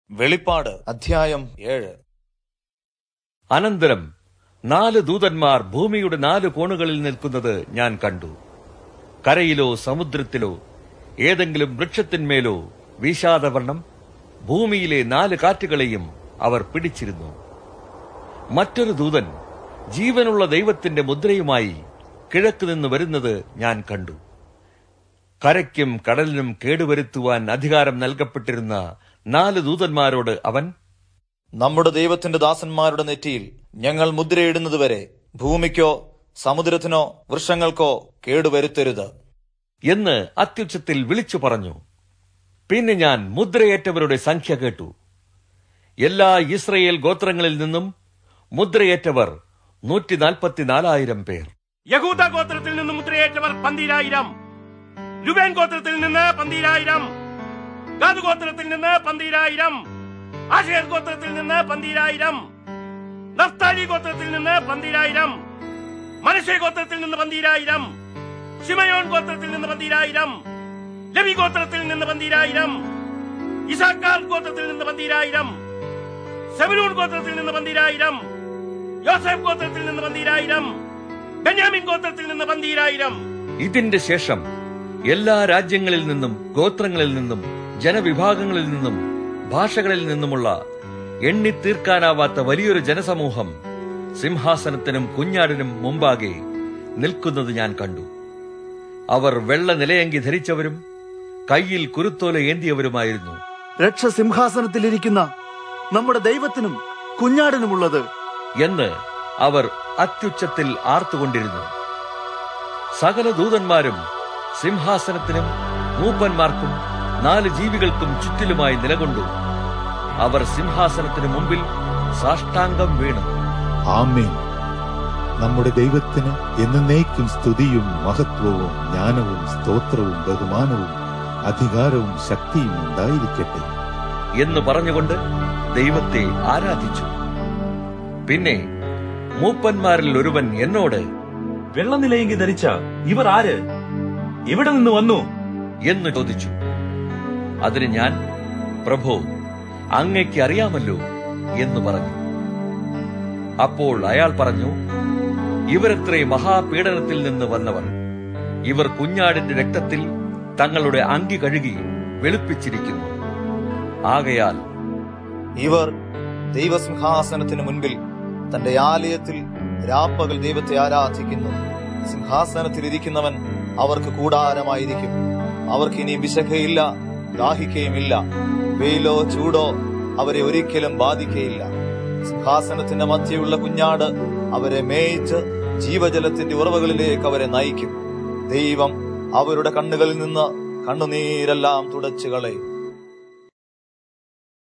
വെളിപ്പാട് അധ്യായം ഏഴ് അനന്തരം നാല് ദൂതന്മാർ ഭൂമിയുടെ നാല് കോണുകളിൽ നിൽക്കുന്നത് ഞാൻ കണ്ടു കരയിലോ സമുദ്രത്തിലോ ഏതെങ്കിലും വൃക്ഷത്തിന്മേലോ വീശാതെ വണ്ണം ഭൂമിയിലെ നാല് കാറ്റുകളെയും അവർ പിടിച്ചിരുന്നു മറ്റൊരു ദൂതൻ ജീവനുള്ള ദൈവത്തിന്റെ മുദ്രയുമായി കിഴക്ക് നിന്ന് വരുന്നത് ഞാൻ കണ്ടു കരയ്ക്കും കടലിനും കേടുവരുത്തുവാൻ അധികാരം നൽകപ്പെട്ടിരുന്ന നാല് ദൂതന്മാരോട് അവൻ നമ്മുടെ ദൈവത്തിന്റെ ദാസന്മാരുടെ നെറ്റിയിൽ ഞങ്ങൾ മുദ്രയിടുന്നതുവരെ ഭൂമിക്കോ സമുദ്രത്തിനോ വൃക്ഷങ്ങൾക്കോ കേടുവരുത്തരുത് എന്ന് അത്യുച്ചത്തിൽ വിളിച്ചു പറഞ്ഞു പിന്നെ ഞാൻ മുദ്രയേറ്റവരുടെ സംഖ്യ കേട്ടു എല്ലാ ഇസ്രയേൽ ഗോത്രങ്ങളിൽ നിന്നും മുദ്രയേറ്റവർ നൂറ്റി നാൽപ്പത്തിനാലായിരം പേർ യഹൂദ ഗോത്രത്തിൽ നിന്ന് മുദ്രയേറ്റവർ പന്തിരായിരം ലുബേൻ ഗോത്രത്തിൽ നിന്ന് പന്തിരായിരം ഗാദ് ഗോത്രത്തിൽ നിന്ന് പന്തിരായിരം ആഷേർ ഗോത്രത്തിൽ നിന്ന് പന്തിരായിരം നഫ്താലി ഗോത്രത്തിൽ നിന്ന് പന്തിരായിരം മനുഷ്യ ഗോത്രത്തിൽ നിന്ന് പന്തിരായിരം ഷിമയോൻ ഗോത്രത്തിൽ നിന്ന് പന്തിരായിരം ലവി ഗോത്രത്തിൽ നിന്ന് പന്തിരായിരം ഇസാക്കാർ ഗോത്രത്തിൽ നിന്ന് പന്തിരായിരം സെബലൂൺ ഗോത്രത്തിൽ നിന്ന് പന്തിരായിരം യോസഫ് ഗോത്രത്തിൽ നിന്ന് പന്തിരായിരം ബെന്യാമിൻ ഗോത്രത്തിൽ നിന്ന് പന്തിരായിരം ഇതിന്റെ ശേഷം എല്ലാ രാജ്യങ്ങളിൽ നിന്നും ഗോത്രങ്ങളിൽ നിന്നും ജനവിഭാഗങ്ങളിൽ നിന്നും ഭാഷകളിൽ നിന്നുമുള്ള എണ്ണിത്തീർക്കാനാവാത്ത വലിയൊരു ജനസമൂഹം സിംഹാസനത്തിനും കുഞ്ഞാടിനും മുമ്പാകെ നിൽക്കുന്നത് ഞാൻ കണ്ടു അവർ വെള്ള നിലയങ്കി ധരിച്ചവരും കയ്യിൽ കുരുത്തോല ഏന്തിയവരുമായിരുന്നു രക്ഷ സിംഹാസനത്തിലിരിക്കുന്ന നമ്മുടെ ദൈവത്തിനും കുഞ്ഞാടിനുമുള്ളത് എന്ന് അവർ അത്യുച്ചത്തിൽ ആർത്തുകൊണ്ടിരുന്നു സകല ദൂതന്മാരും സിംഹാസനത്തിനും മൂപ്പന്മാർക്കും നാല് ജീവികൾക്കും ചുറ്റിലുമായി നിലകൊണ്ടു അവർ സിംഹാസനത്തിനു മുമ്പിൽ സാഷ്ടാംഗം വീണു ആമേൻ നമ്മുടെ ദൈവത്തിന് എന്നേക്കും സ്തുതിയും മഹത്വവും ജ്ഞാനവും സ്തോത്രവും ബഹുമാനവും അധികാരവും ശക്തിയും ഉണ്ടായിരിക്കട്ടെ എന്ന് പറഞ്ഞുകൊണ്ട് ദൈവത്തെ ആരാധിച്ചു പിന്നെ മൂപ്പന്മാരിൽ ഒരുവൻ എന്നോട് വെള്ളനിലയെങ്കി ധരിച്ച ഇവർ ആര് എവിടെ നിന്ന് വന്നു എന്ന് ചോദിച്ചു അതിന് ഞാൻ പ്രഭു അങ്ങയ്ക്ക് അറിയാമല്ലോ എന്ന് പറഞ്ഞു അപ്പോൾ അയാൾ പറഞ്ഞു ഇവരത്രേ മഹാപീഡനത്തിൽ നിന്ന് വന്നവർ ഇവർ കുഞ്ഞാടിന്റെ രക്തത്തിൽ തങ്ങളുടെ അങ്കി കഴുകി വെളുപ്പിച്ചിരിക്കുന്നു ആകയാൽ ഇവർ ദൈവസിംഹാസനത്തിന് മുൻപിൽ തന്റെ ആലയത്തിൽ രാപ്പകൽ ദൈവത്തെ ആരാധിക്കുന്നു സിംഹാസനത്തിൽ ഇരിക്കുന്നവൻ അവർക്ക് കൂടാരമായിരിക്കും അവർക്ക് ഇനി വിശഖയില്ല ദാഹിക്കയുമില്ല വെയിലോ ചൂടോ അവരെ ഒരിക്കലും ബാധിക്കയില്ല സിംഹാസനത്തിന്റെ മധ്യയുള്ള കുഞ്ഞാട് അവരെ മേയിച്ച് ജീവജലത്തിന്റെ ഉറവകളിലേക്ക് അവരെ നയിക്കും ദൈവം അവരുടെ കണ്ണുകളിൽ നിന്ന് കണ്ണുനീരെല്ലാം തുടച്ചു കളയും